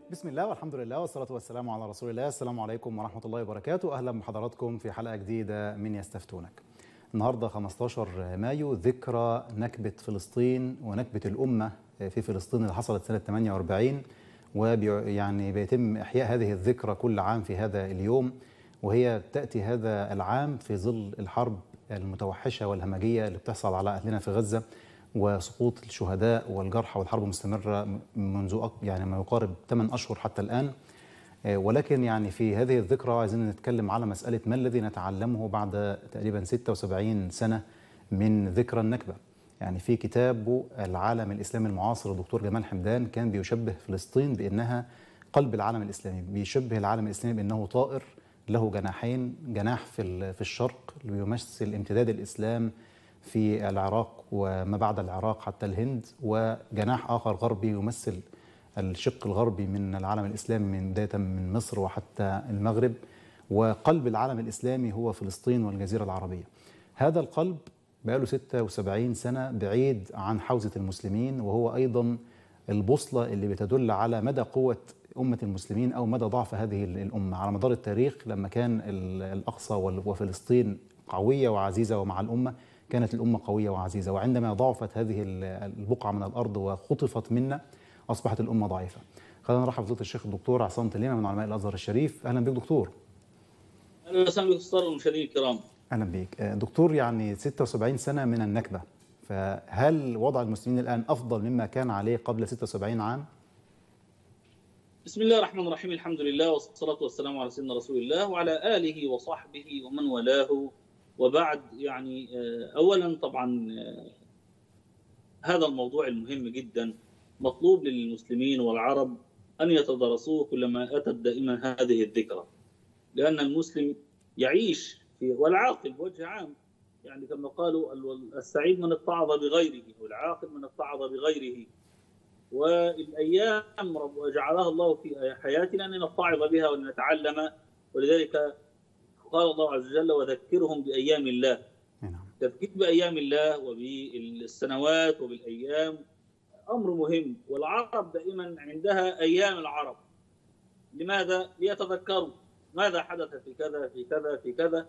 بسم الله والحمد لله والصلاة والسلام على رسول الله السلام عليكم ورحمة الله وبركاته أهلا بحضراتكم في حلقة جديدة من يستفتونك النهاردة 15 مايو ذكرى نكبة فلسطين ونكبة الأمة في فلسطين اللي حصلت سنة 48 ويعني بيتم إحياء هذه الذكرى كل عام في هذا اليوم وهي تأتي هذا العام في ظل الحرب المتوحشة والهمجية اللي بتحصل على أهلنا في غزة وسقوط الشهداء والجرحى والحرب مستمرة منذ يعني ما يقارب 8 أشهر حتى الآن ولكن يعني في هذه الذكرى عايزين نتكلم على مسألة ما الذي نتعلمه بعد تقريبا 76 سنة من ذكرى النكبة يعني في كتابه العالم الإسلامي المعاصر الدكتور جمال حمدان كان بيشبه فلسطين بأنها قلب العالم الإسلامي بيشبه العالم الإسلامي بأنه طائر له جناحين جناح في في الشرق بيمثل امتداد الإسلام في العراق وما بعد العراق حتى الهند وجناح آخر غربي يمثل الشق الغربي من العالم الإسلامي من بداية من مصر وحتى المغرب وقلب العالم الإسلامي هو فلسطين والجزيرة العربية هذا القلب بقاله 76 سنة بعيد عن حوزة المسلمين وهو أيضا البوصلة اللي بتدل على مدى قوة أمة المسلمين أو مدى ضعف هذه الأمة على مدار التاريخ لما كان الأقصى وفلسطين قوية وعزيزة ومع الأمة كانت الأمة قوية وعزيزة وعندما ضعفت هذه البقعة من الأرض وخطفت منا أصبحت الأمة ضعيفة خلينا نرحب بفضيلة الشيخ الدكتور عصام تليمة من علماء الأزهر الشريف أهلا بك دكتور أهلا وسهلا بك أستاذ المشاهدين الكرام أهلا بك دكتور يعني 76 سنة من النكبة فهل وضع المسلمين الآن أفضل مما كان عليه قبل 76 عام؟ بسم الله الرحمن الرحيم الحمد لله والصلاة والسلام على سيدنا رسول الله وعلى آله وصحبه ومن والاه وبعد يعني اولا طبعا هذا الموضوع المهم جدا مطلوب للمسلمين والعرب ان يتدرسوه كلما اتت دائما هذه الذكرى لان المسلم يعيش في والعاقل بوجه عام يعني كما قالوا السعيد من اتعظ بغيره والعاقل من اتعظ بغيره والايام جعلها الله في حياتنا ان نتعظ بها وان نتعلم ولذلك قال الله عز وجل وذكرهم بايام الله نعم. تذكير بايام الله وبالسنوات وبالايام امر مهم والعرب دائما عندها ايام العرب لماذا؟ ليتذكروا ماذا حدث في كذا في كذا في كذا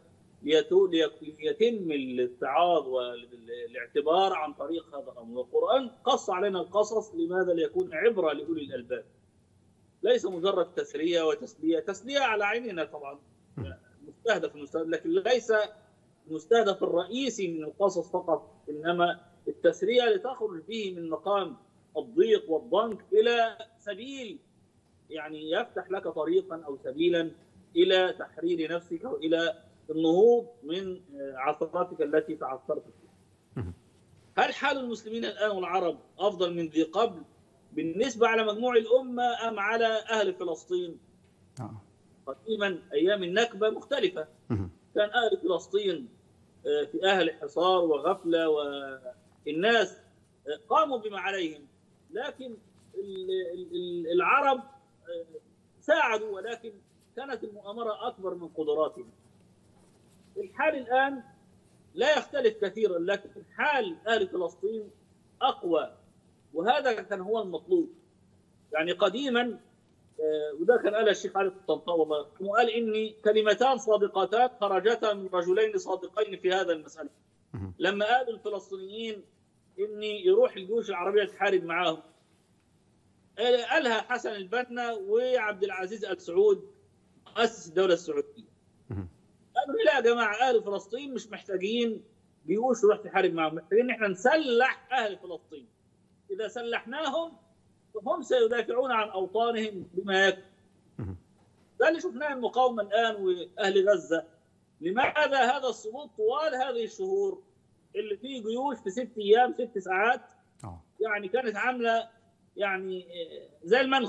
ليتم الاتعاظ والاعتبار عن طريق هذا الامر والقران قص علينا القصص لماذا؟ ليكون عبره لاولي الالباب ليس مجرد تسريه وتسليه تسليه على عيننا طبعا مستهدف المستهدف لكن ليس المستهدف الرئيسي من القصص فقط انما التسريه لتخرج به من مقام الضيق والضنك الى سبيل يعني يفتح لك طريقا او سبيلا الى تحرير نفسك والى النهوض من عثراتك التي تعثرت فيها. هل حال المسلمين الان والعرب افضل من ذي قبل بالنسبه على مجموع الامه ام على اهل فلسطين؟ قديما ايام النكبه مختلفه كان اهل فلسطين في اهل حصار وغفله والناس قاموا بما عليهم لكن العرب ساعدوا ولكن كانت المؤامره اكبر من قدراتهم الحال الان لا يختلف كثيرا لكن حال اهل فلسطين اقوى وهذا كان هو المطلوب يعني قديما وده كان قال الشيخ علي الطنطاوي وقال اني كلمتان صادقتان خرجتا من رجلين صادقين في هذا المساله لما قالوا الفلسطينيين اني يروح الجيوش العربيه تحارب معاهم قالها حسن البنا وعبد العزيز ال سعود مؤسس الدوله السعوديه قالوا لا يا جماعه اهل فلسطين مش محتاجين جيوش تروح تحارب معاهم محتاجين ان احنا نسلح اهل فلسطين اذا سلحناهم هم سيدافعون عن اوطانهم بما يكفي. ده اللي شفناه المقاومه الان واهل غزه. لماذا هذا الصمود طوال هذه الشهور اللي فيه جيوش في ست ايام ست ساعات أوه. يعني كانت عامله يعني زي المنخ.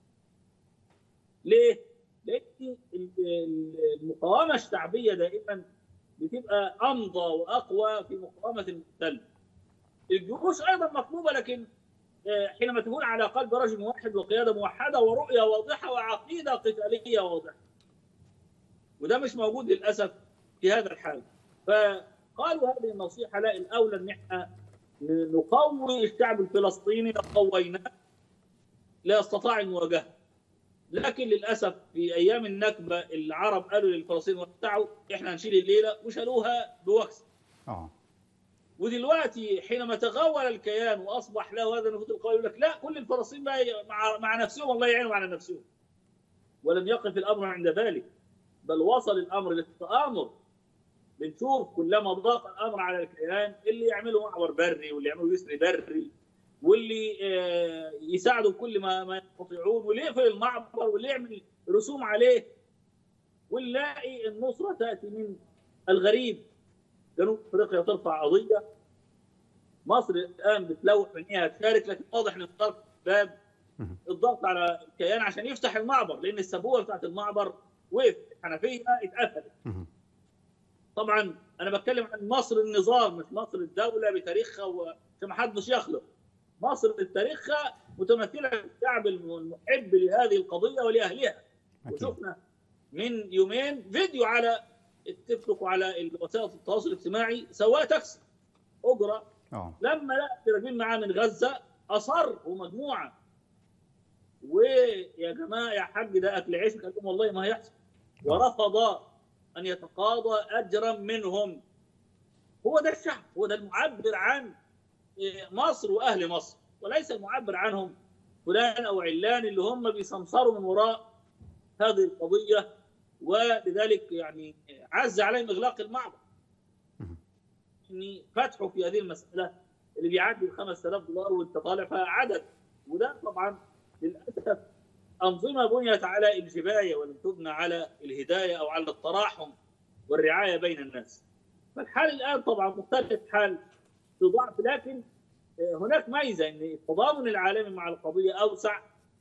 ليه؟ لان المقاومه الشعبيه دائما بتبقى امضى واقوى في مقاومه المحتل. الجيوش ايضا مطلوبه لكن حينما تكون على قلب رجل واحد وقياده موحده ورؤيه واضحه وعقيده قتاليه واضحه. وده مش موجود للاسف في هذا الحال. فقالوا هذه النصيحه لا الاولى ان احنا نقوي الشعب الفلسطيني لو قويناه لا يستطاع المواجهه. لكن للاسف في ايام النكبه العرب قالوا للفلسطينيين وسعوا احنا هنشيل الليله وشالوها بوكس اه ودلوقتي حينما تغول الكيان واصبح له هذا النفوذ القوي يقول لك لا كل الفلسطينيين بقى مع مع نفسهم الله يعينهم على نفسهم ولم يقف الامر عند ذلك بل وصل الامر للتآمر بنشوف كلما ضاق الامر على الكيان اللي يعملوا معبر بري واللي يعملوا يسري بري واللي آه، يساعدوا كل ما ما يستطيعون واللي يقفل المعبر واللي يعمل رسوم عليه ونلاقي النصره تاتي من الغريب جنوب افريقيا ترفع قضيه مصر الان بتلوح من انها تشارك لكن واضح ان الضغط باب مهم. الضغط على الكيان عشان يفتح المعبر لان السبوبه بتاعت المعبر وقفت الحنفيه اتقفلت مهم. طبعا انا بتكلم عن مصر النظام مش مصر الدوله بتاريخها وعشان ما حدش يخلط مصر بتاريخها متمثله في الشعب المحب لهذه القضيه ولاهلها اكيد وشفنا من يومين فيديو على التيك توك وعلى وسائل التواصل الاجتماعي سواق تاكسي اجره اه لما لقى راكبين معاه من غزه اصر ومجموعه ويا جماعه يا حاج ده اكل عيش قال لهم والله ما هيحصل ورفض ان يتقاضى اجرا منهم هو ده الشعب هو ده المعبر عن مصر واهل مصر وليس المعبر عنهم فلان او علان اللي هم بيسمسروا من وراء هذه القضيه ولذلك يعني عز عليهم اغلاق المعبر مهم. ان فتحه في هذه المساله اللي بيعدي ال 5000 دولار وانت طالع فيها عدد وده طبعا للاسف انظمه بنيت على الجبايه ولم تبنى على الهدايه او على التراحم والرعايه بين الناس. فالحال الان طبعا مختلف حال في ضعف لكن هناك ميزه ان التضامن العالمي مع القضيه اوسع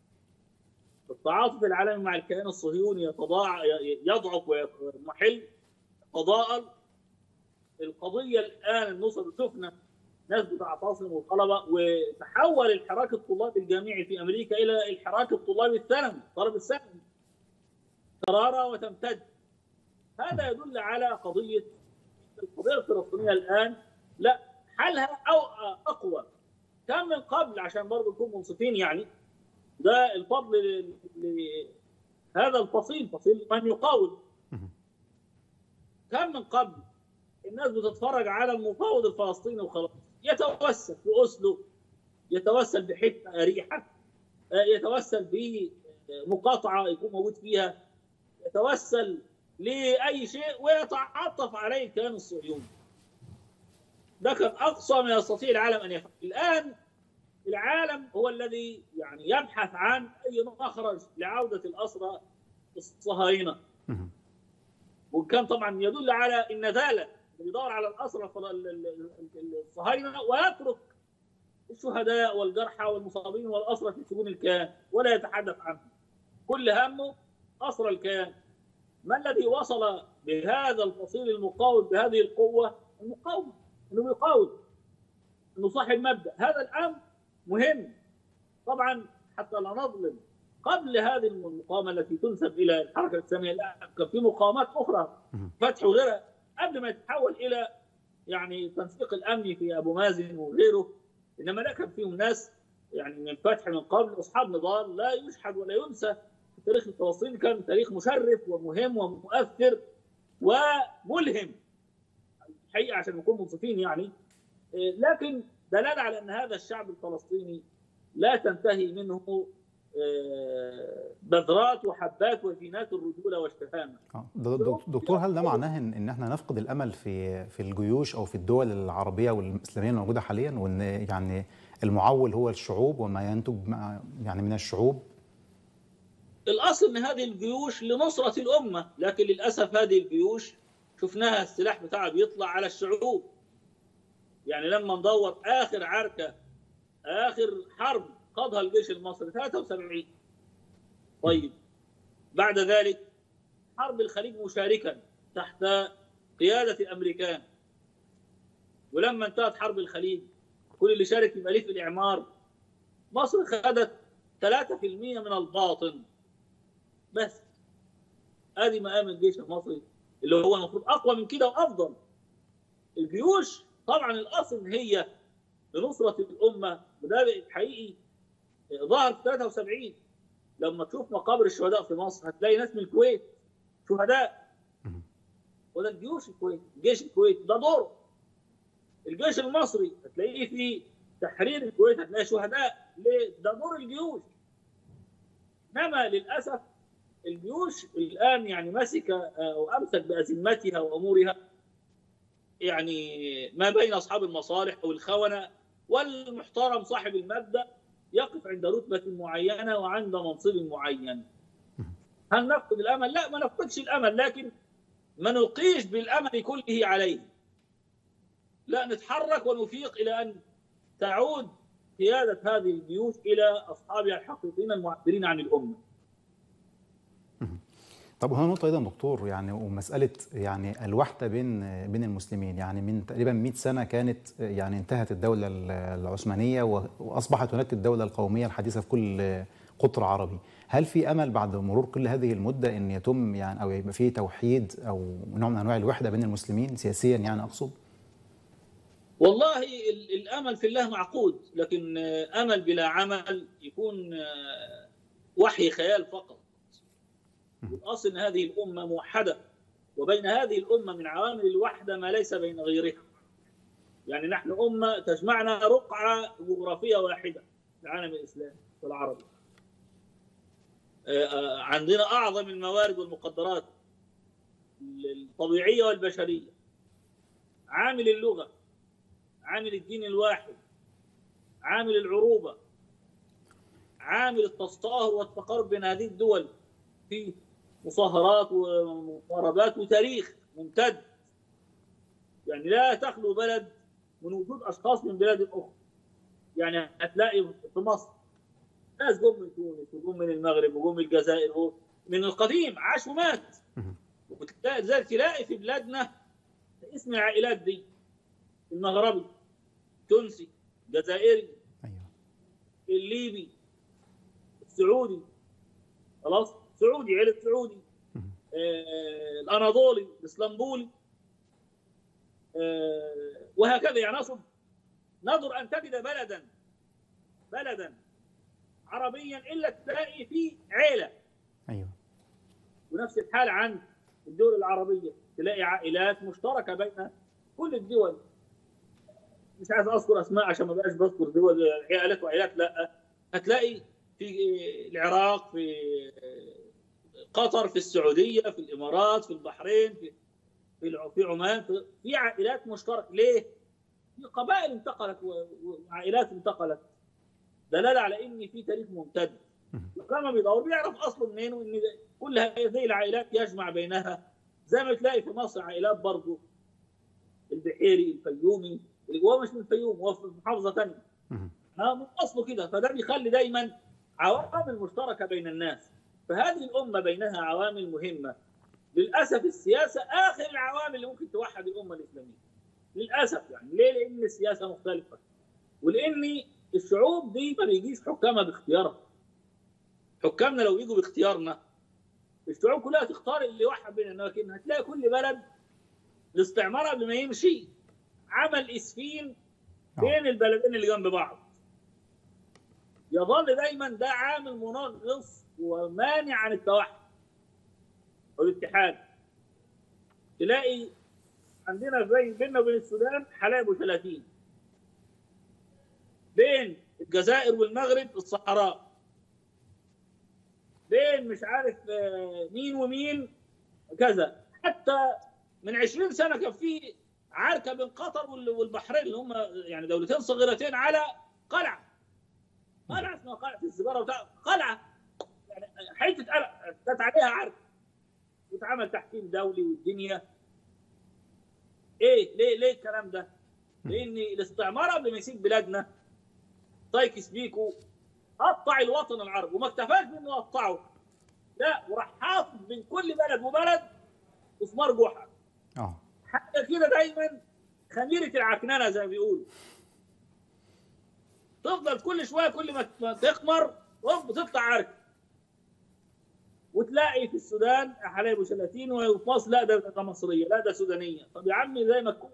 التعاطف العالمي مع الكيان الصهيوني يتضاع يضعف ويضمحل قضاء القضيه الان النصر شفنا ناس بتعتصم والطلبه وتحول الحراك الطلابي الجامعي في امريكا الى الحراك الطلابي الثانوي الطلب الثانوي قراره وتمتد هذا يدل على قضيه القضيه الفلسطينيه الان لا حلها او اقوى كان من قبل عشان برضه نكون منصفين يعني ده الفضل لهذا الفصيل فصيل من يقاوم مهم. كان من قبل الناس بتتفرج على المفاوض الفلسطيني وخلاص يتوسل في اسلو يتوسل بحته اريحه آه، يتوسل بمقاطعه يكون موجود فيها يتوسل لاي شيء ويتعاطف عليه الكيان الصهيوني ده كان اقصى ما يستطيع العالم ان يفعل الان العالم هو الذي يعني يبحث عن اي مخرج لعوده الاسرى الصهاينه مهم. وكان طبعا يدل على النذاله اللي بيدور على الاسرى الفل- ال- ال- ال- الصهاينه ويترك الشهداء والجرحى والمصابين والاسرى في سجون الكيان ولا يتحدث عنهم كل همه اسرى الكيان ما الذي وصل بهذا الفصيل المقاوم بهذه القوه المقاومه انه بيقاوم انه صاحب مبدا هذا الامر مهم طبعا حتى لا نظلم قبل هذه المقاومه التي تنسب الى الحركه الاسلاميه لا كان في مقاومات اخرى مهم. فتح وغيرها قبل ما يتحول الى يعني التنسيق الامني في ابو مازن وغيره انما لا كان فيهم ناس يعني من فتح من قبل اصحاب نضال لا يشحد ولا ينسى في التاريخ الفلسطيني كان تاريخ مشرف ومهم ومؤثر وملهم الحقيقه عشان نكون منصفين يعني إيه، لكن دلاله على ان هذا الشعب الفلسطيني لا تنتهي منه آه، بذرات وحبات وزينات الرجوله والشهامه آه. د- د- دكتور هل ده معناه ان ان احنا نفقد الامل في في الجيوش او في الدول العربيه والاسلاميه الموجوده حاليا وان يعني المعول هو الشعوب وما ينتج مع- يعني من الشعوب الاصل ان هذه الجيوش لنصره الامه لكن للاسف هذه الجيوش شفناها السلاح بتاعها بيطلع على الشعوب يعني لما ندور اخر عركه اخر حرب قادها الجيش المصري 73 طيب بعد ذلك حرب الخليج مشاركا تحت قياده الامريكان ولما انتهت حرب الخليج كل اللي شارك يبقى ليه في الاعمار مصر خدت 3% من الباطن بس ادي مقام الجيش المصري اللي هو المفروض اقوى من كده وافضل الجيوش طبعا الاصل ان هي لنصره الامه وده حقيقي ظهر في 73 لما تشوف مقابر الشهداء في مصر هتلاقي ناس من الكويت شهداء مم. وده الجيوش الكويت الجيش الكويتي ده دوره الجيش المصري هتلاقيه في تحرير الكويت هتلاقي شهداء ليه؟ ده دور الجيوش انما للاسف الجيوش الان يعني مسك او امسك بازمتها وامورها يعني ما بين اصحاب المصالح او الخونه والمحترم صاحب المبدا يقف عند رتبه معينه وعند منصب معين. هل نفقد الامل؟ لا ما نفقدش الامل لكن ما نلقيش بالامل كله عليه. لا نتحرك ونفيق الى ان تعود قياده هذه الجيوش الى اصحابها الحقيقيين المعبرين عن الامه. طب وهنا نقطة أيضا دكتور يعني ومسألة يعني الوحدة بين بين المسلمين يعني من تقريبا 100 سنة كانت يعني انتهت الدولة العثمانية وأصبحت هناك الدولة القومية الحديثة في كل قطر عربي هل في أمل بعد مرور كل هذه المدة أن يتم يعني أو يبقى في توحيد أو نوع من أنواع الوحدة بين المسلمين سياسيا يعني أقصد والله الأمل في الله معقود لكن أمل بلا عمل يكون وحي خيال فقط الأصل أن هذه الأمة موحدة وبين هذه الأمة من عوامل الوحدة ما ليس بين غيرها يعني نحن أمة تجمعنا رقعة جغرافية واحدة في العالم الإسلامي والعربي عندنا أعظم الموارد والمقدرات الطبيعية والبشرية عامل اللغة عامل الدين الواحد عامل العروبة عامل التصاهر والتقارب بين هذه الدول في مصاهرات ومقاربات وتاريخ ممتد يعني لا تخلو بلد من وجود اشخاص من بلاد اخرى يعني هتلاقي في مصر ناس جم من تونس وجم من المغرب وجم من الجزائر من القديم عاش ومات وتلاقي تلاقي في بلادنا اسم العائلات دي المغربي التونسي الجزائري الليبي السعودي خلاص سعودي عيلة سعودي آه الأناضولي الإسلامبولي آه وهكذا يعني أقصد نظر أن تجد بلدا بلدا عربيا إلا تلاقي فيه عيلة أيوه ونفس الحال عن الدول العربية تلاقي عائلات مشتركة بين كل الدول مش عايز أذكر أسماء عشان ما بقاش بذكر دول عائلات وعائلات لا هتلاقي في العراق في قطر في السعوديه في الامارات في البحرين في في في عمان في, في عائلات مشتركه ليه؟ في قبائل انتقلت وعائلات انتقلت دلاله على ان في تاريخ ممتد لما بيدور بيعرف اصله منين وان كل هذه العائلات يجمع بينها زي ما تلاقي في مصر عائلات برضه البحيري الفيومي هو مش من الفيوم هو في محافظه ثانيه من اصله كده فده بيخلي دايما عوامل مشتركه بين الناس فهذه الامه بينها عوامل مهمه للاسف السياسه اخر العوامل اللي ممكن توحد الامه الاسلاميه للاسف يعني ليه؟ لان السياسه مختلفه ولان الشعوب دي ما بيجيش حكامها باختيارها حكامنا لو يجوا باختيارنا الشعوب كلها تختار اللي يوحد بيننا لكن هتلاقي كل بلد الاستعمار قبل ما يمشي عمل اسفين بين البلدين اللي جنب بعض يظل دايما ده عامل منغص ومانع عن التوحد والاتحاد تلاقي عندنا بين بيننا وبين السودان حلايب و30 بين الجزائر والمغرب الصحراء بين مش عارف مين ومين كذا حتى من 20 سنه كان في عركه بين قطر والبحرين اللي هم يعني دولتين صغيرتين على قلعه قلعه اسمها قلعه الزباره وتع... قلعه يعني حته قلعه كانت عليها عركه واتعمل تحكيم دولي والدنيا ايه ليه ليه الكلام ده؟ لان الاستعمار قبل ما يسيب بلادنا سايكس بيكو قطع الوطن العربي وما اكتفاش بانه قطعه لا وراح حاطط بين كل بلد وبلد مسمار جحا اه حتى كده دايما خميره العكننه زي ما بيقولوا تفضل كل شويه كل ما تخمر تطلع عركه وتلاقي في السودان حلايب وشلاتين وفي مصر لا ده, ده مصريه لا ده سودانيه طب يا عمي زي ما تكون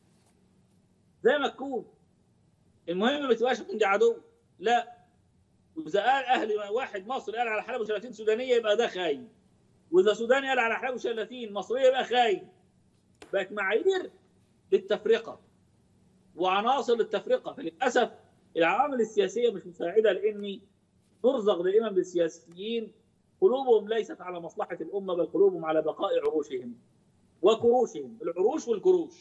زي ما تكون المهم ما تبقاش عندي عدو لا واذا قال اهلي واحد مصري قال على حلب وشلاتين سودانيه يبقى ده خاين واذا سوداني قال على حلب وشلاتين مصريه يبقى خاين بقت معايير للتفرقه وعناصر للتفرقه فللاسف العوامل السياسيه مش مساعده لاني نرزق دائما بالسياسيين قلوبهم ليست على مصلحه الامه بل قلوبهم على بقاء عروشهم وكروشهم العروش والكروش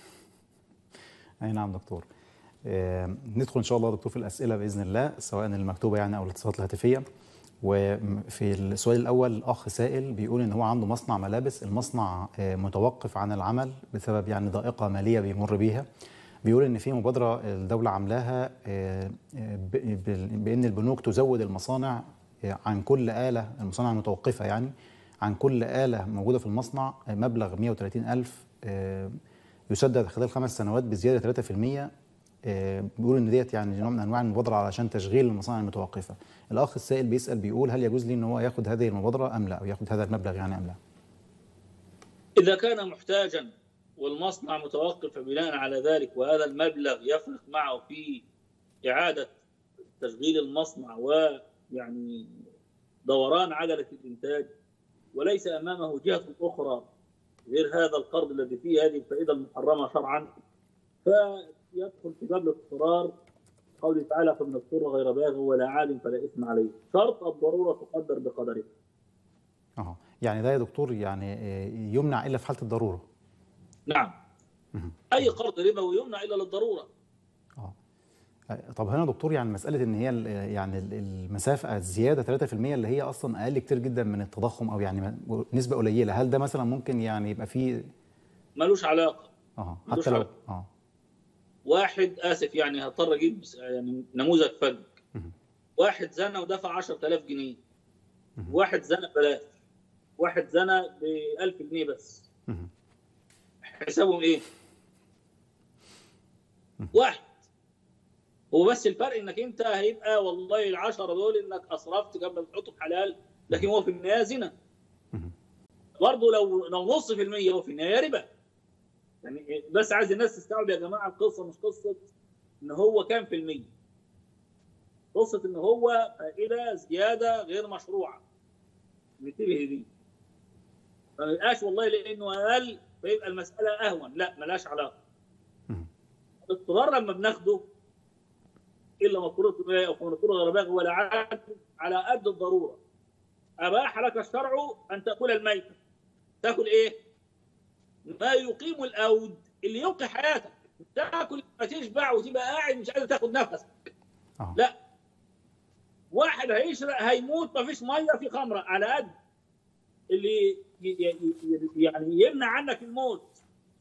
اي نعم دكتور آه، ندخل ان شاء الله دكتور في الاسئله باذن الله سواء المكتوبه يعني او الاتصالات الهاتفيه وفي السؤال الاول الاخ سائل بيقول ان هو عنده مصنع ملابس المصنع آه، متوقف عن العمل بسبب يعني ضائقه ماليه بيمر بيها بيقول ان في مبادره الدوله عاملاها آه، آه، ب- ب- بان البنوك تزود المصانع آه، عن كل اله المصانع المتوقفه يعني عن كل اله موجوده في المصنع آه، مبلغ 130 الف آه، يسدد خلال خمس سنوات بزياده 3% آه، بيقول ان ديت يعني نوع من انواع المبادره علشان تشغيل المصانع المتوقفه. الاخ السائل بيسال بيقول هل يجوز لي ان هو ياخد هذه المبادره ام لا او ياخد هذا المبلغ يعني ام لا؟ إذا كان محتاجا والمصنع متوقف بناء على ذلك وهذا المبلغ يفرق معه في إعادة تشغيل المصنع ويعني دوران عجلة الإنتاج وليس أمامه جهة أخرى غير هذا القرض الذي فيه هذه الفائدة المحرمة شرعا فيدخل في باب الاضطرار قوله تعالى فمن اضطر غير باغ ولا عاد فلا إثم عليه شرط الضرورة تقدر بقدرها اه يعني ده يا دكتور يعني آه، يمنع الا في حاله الضروره. نعم مهم. أي قرض ربوي يمنع إلا للضرورة اه طب هنا يا دكتور يعني مساله ان هي ال- يعني ال- المسافه الزياده 3% اللي هي اصلا اقل كتير جدا من التضخم او يعني م- نسبه قليله هل ده مثلا ممكن يعني يبقى فيه ملوش علاقة اه ملوش حتى لو علاقة. اه واحد اسف يعني هضطر اجيب يعني نموذج فج مهم. واحد زنى ودفع 10000 جنيه مهم. واحد زنى ببلاش واحد زنى ب 1000 جنيه بس مهم. حسابهم ايه؟ واحد هو بس الفرق انك انت هيبقى والله العشرة دول انك اسرفت قبل ما تحطه في حلال لكن هو في النهايه زنا مهم. برضه لو لو نص في المية هو في النهايه ربا يعني بس عايز الناس تستوعب يا جماعه القصه مش قصه ان هو كام في المية قصه ان هو فائده زياده غير مشروعه ننتبه دي ما يبقاش والله لانه اقل فيبقى المساله اهون لا ملهاش علاقه مهم. الاضطرار لما بناخده الا مضطرة او مضطرة غير باغي ولا عاد على قد الضروره اباح لك الشرع ان تاكل الميت تاكل ايه؟ ما يقيم الاود اللي يبقي حياتك تاكل ما تشبع وتبقى قاعد مش قادر تاخد نفسك اه لا واحد هيشرق هيموت ما فيش ميه في خمره على قد اللي ي- ي- ي- يعني يمنع عنك الموت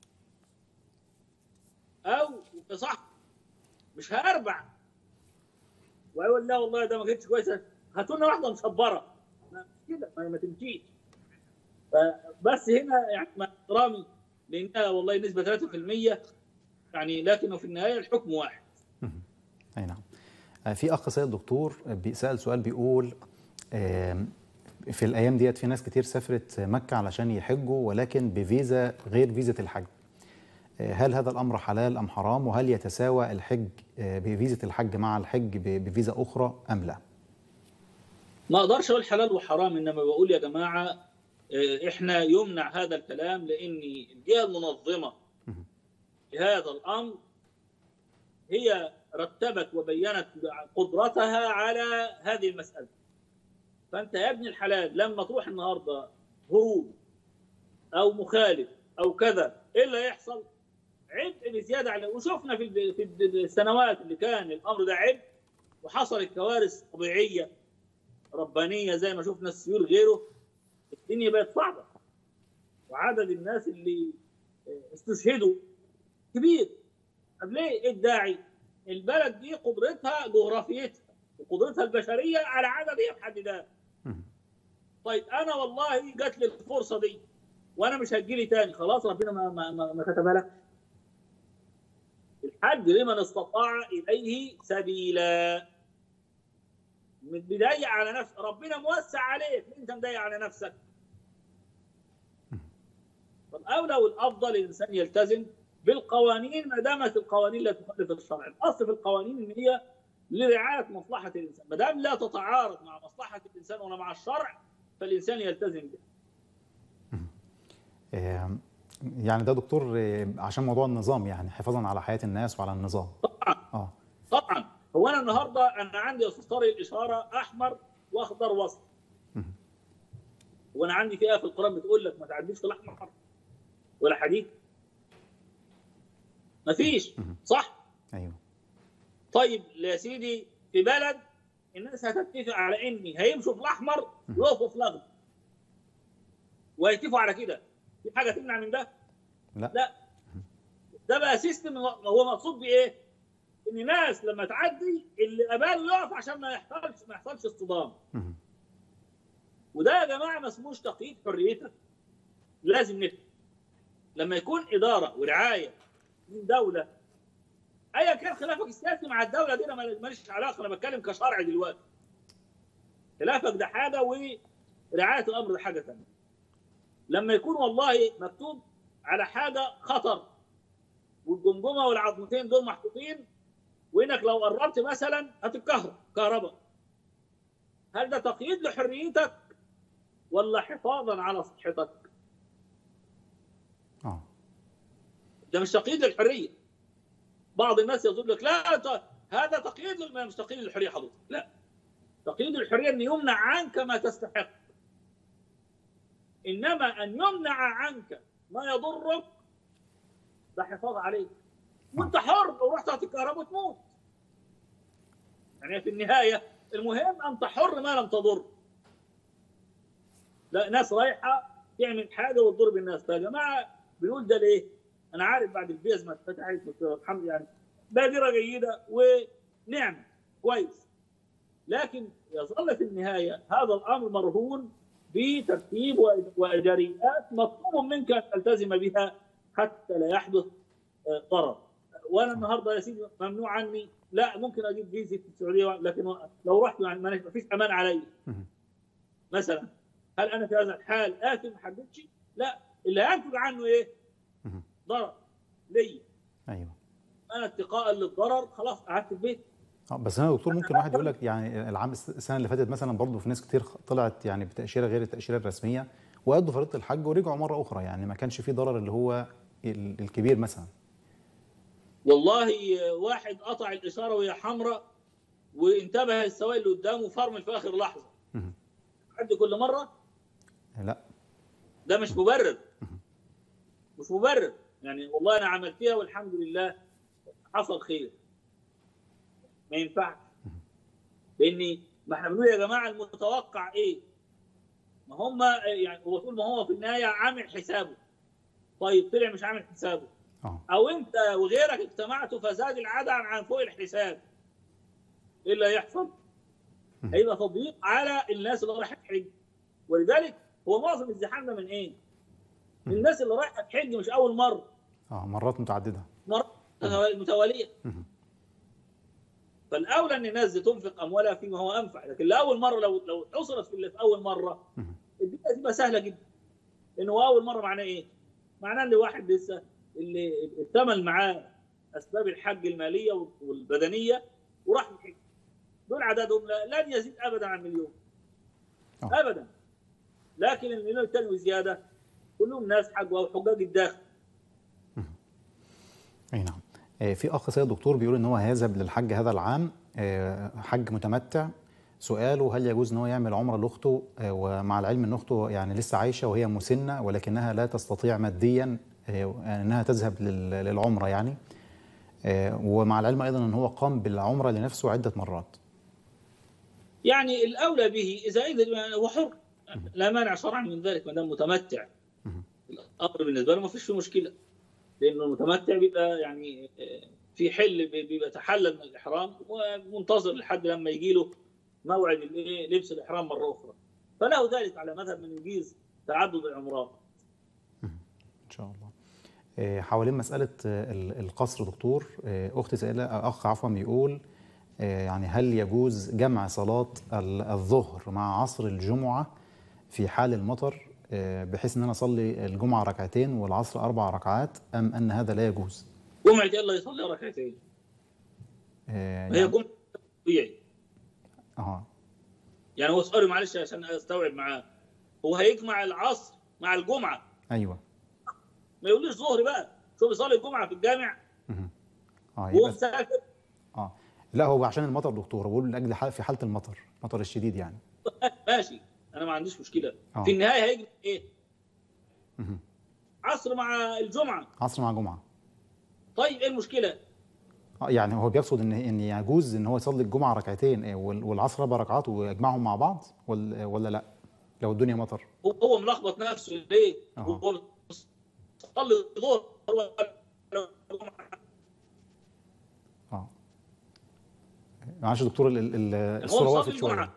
او صح مش هاربع ويقول لا والله ده ما كانتش كويسه هاتوا لنا واحده مصبره ما- مش كده ما, ما تمشيش فبس هنا يعني مع احترامي لانها والله نسبه 3% يعني لكنه في النهايه الحكم واحد اي نعم آه، في اخ سيد دكتور بيسال سؤال بيقول آم، في الايام ديت في ناس كتير سافرت مكه علشان يحجوا ولكن بفيزا غير فيزا الحج آه، هل هذا الامر حلال ام حرام وهل يتساوى الحج آه، بفيزا الحج مع الحج ب- بفيزا اخرى ام لا ما اقدرش اقول حلال وحرام انما بقول يا جماعه آه، احنا يمنع هذا الكلام لان الجهه المنظمه مهم. لهذا الامر هي رتبت وبينت قدرتها على هذه المساله فانت يا ابن الحلال لما تروح النهارده هروب او مخالف او كذا ايه اللي يحصل؟ عبء بزياده على وشفنا في ال- في السنوات اللي كان الامر ده عبء وحصلت كوارث طبيعيه ربانيه زي ما شفنا السيول غيره الدنيا بقت صعبه وعدد الناس اللي استشهدوا كبير طب ليه ايه الداعي؟ البلد دي قدرتها جغرافيتها وقدرتها البشريه على عدد هي محددها مهم. طيب انا والله جات لي الفرصه دي وانا مش هتجيلي تاني خلاص ربنا ما ما ما, ما كتبها لك الحج لمن استطاع اليه سبيلا مضايق على نفسك ربنا موسع عليك انت مضايق على نفسك فالاولى والافضل الانسان يلتزم بالقوانين ما دامت القوانين لا تخالف الشرع الاصل في القوانين ان هي لرعايه مصلحه الانسان ما دام لا تتعارض مع مصلحه الانسان ولا مع الشرع فالانسان يلتزم به آه، يعني ده دكتور آه، عشان موضوع النظام يعني حفاظا على حياه الناس وعلى النظام طبعا اه طبعا هو انا النهارده انا عندي يا استاذ طارق الاشاره احمر واخضر وسط مهم. وانا عندي في ايه في القران بتقول لك ما تعديش في الاحمر ولا حديد مفيش مهم. صح ايوه طيب يا سيدي في بلد الناس هتتفق على ان هيمشوا في الاحمر ويقفوا في الاخضر ويتفقوا على كده في حاجه تمنع من ده لا لا ده بقى سيستم هو مقصود بايه؟ ان ناس لما تعدي اللي قباله يقف عشان ما يحصلش ما يحصلش اصطدام مهم. وده يا جماعه ما اسموش تقييد حريتك لازم نفهم لما يكون اداره ورعايه من دوله ايا كان خلافك السياسي مع الدوله دي انا ماليش علاقه انا بتكلم كشرع دلوقتي خلافك ده حاجه ورعايه الامر ده حاجه ثانيه لما يكون والله مكتوب على حاجه خطر والجمجمه والعظمتين دول محطوطين وانك لو قربت مثلا هتتكهرب كهرباء هل ده تقييد لحريتك ولا حفاظا على صحتك؟ اه ده مش تقييد للحريه. بعض الناس يقول لك لا ت- هذا تقييد لل- مش تقييد للحريه حضرتك، لا. تقييد الحريه ان يمنع عنك ما تستحق. انما ان يمنع عنك ما يضرك ده حفاظ عليك. وانت حر لو رحت هتتكهرب وتموت. يعني في النهايه المهم انت حر ما لم تضر. لا ناس رايحه تعمل حاجه وتضر بالناس فيا جماعه بنقول ده ليه؟ انا عارف بعد الفيز ما اتفتحت الحمد يعني بادره جيده ونعمه كويس لكن يظل في النهايه هذا الامر مرهون بترتيب واجريات مطلوب منك ان تلتزم بها حتى لا يحدث آه، ضرر وانا النهارده يا سيدي ممنوع عني لا ممكن اجيب فيزا في السعوديه لكن لو رحت يعني ما فيش امان علي مهم. مثلا هل انا في هذا الحال اثم ما حددش؟ لا اللي هينتج عنه ايه؟ مهم. ضرر ليا ايوه انا اتقاء للضرر خلاص قعدت في البيت اه بس هنا يا دكتور ممكن واحد يقول لك يعني العام السنه اللي فاتت مثلا برضه في ناس كتير طلعت يعني بتاشيره غير التاشيره الرسميه وادوا فريضه الحج ورجعوا مره اخرى يعني ما كانش في ضرر اللي هو ال- الكبير مثلا والله واحد قطع الاشاره وهي حمراء وانتبه السواق اللي قدامه فرمل في اخر لحظه مهم. حد كل مره لا ده مش مبرر مش مبرر يعني والله انا عملتها والحمد لله حصل خير ما ينفعش لاني ما احنا بنقول يا جماعه المتوقع ايه؟ ما هم يعني هو تقول ما هو في النهايه عامل حسابه طيب طلع مش عامل حسابه اه او انت وغيرك اجتمعتوا فزاد العدد عن فوق الحساب ايه اللي هيحصل؟ مم. هيبقى تضييق على الناس اللي رايحه تحج ولذلك هو معظم الزحام ده من ايه؟ من مم. الناس اللي رايحه تحج مش اول مره اه مرات متعدده مرة متواليه مهم. فالاولى ان الناس دي تنفق اموالها فيما هو انفع لكن لاول مره لو لو حصلت في اللي في اول مره مهم. الدنيا تبقى سهله جدا لانه هو اول مره معناه ايه؟ معناه ان واحد لسه اللي اكتمل معاه اسباب الحج الماليه والبدنيه وراح يحج دول عددهم لا- لن يزيد ابدا عن مليون آه. ابدا لكن المليون الثاني وزياده كلهم ناس حجوا او حجاج الداخل اي نعم آه، في اخ سيد دكتور بيقول ان هو هيذهب للحج هذا العام آه، حج متمتع سؤاله هل يجوز ان هو يعمل عمره لاخته آه، ومع العلم ان اخته يعني لسه عايشه وهي مسنه ولكنها لا تستطيع ماديا آه، انها تذهب لل- للعمره يعني آه، ومع العلم ايضا ان هو قام بالعمره لنفسه عده مرات يعني الاولى به اذا اذن يعني هو حر لا مانع شرعا من ذلك ما دام متمتع مهم. الامر بالنسبه له ما فيش فيه مشكله لانه المتمتع بيبقى يعني آه، في حل بي- بيبقى تحلل من الاحرام ومنتظر لحد لما يجي له موعد الايه لبس الاحرام مره اخرى فله ذلك على مذهب من يجيز تعدد العمرات ان شاء الله آه، حوالين مساله آه، ال- القصر دكتور آه، اختي سائله آه، اخ عفوا بيقول آه، يعني هل يجوز جمع صلاه ال- الظهر مع عصر الجمعه في حال المطر آه، بحيث ان انا اصلي الجمعه ركعتين والعصر اربع ركعات ام ان هذا لا يجوز؟ جمعه يلا يصلي ركعتين آه، هي يعني- جمعه طبيعي اه يعني هو سؤالي معلش عشان استوعب معاه هو هيجمع العصر مع الجمعه ايوه ما يقوليش ظهر بقى شو بيصلي الجمعه في الجامع مهم. اه وهو يبقى مسافر اه لا هو عشان المطر دكتور هو بيقول لاجل حال في حاله المطر المطر الشديد يعني ماشي انا ما عنديش مشكله آه. في النهايه هيجمع ايه؟ مهم. عصر مع الجمعه عصر مع جمعه طيب ايه المشكله؟ اه يعني هو بيقصد ان ان يجوز ان هو يصلي الجمعه ركعتين آه، وال- والعصر اربع ركعات ويجمعهم مع بعض ولا ولا لا لو الدنيا مطر هو هو ملخبط نفسه ليه؟ آه. هو صلي الظهر هو الجمعة. اه معلش يا دكتور ال- ال- ال- هو الصوره مصلي وقفت شويه الجمعه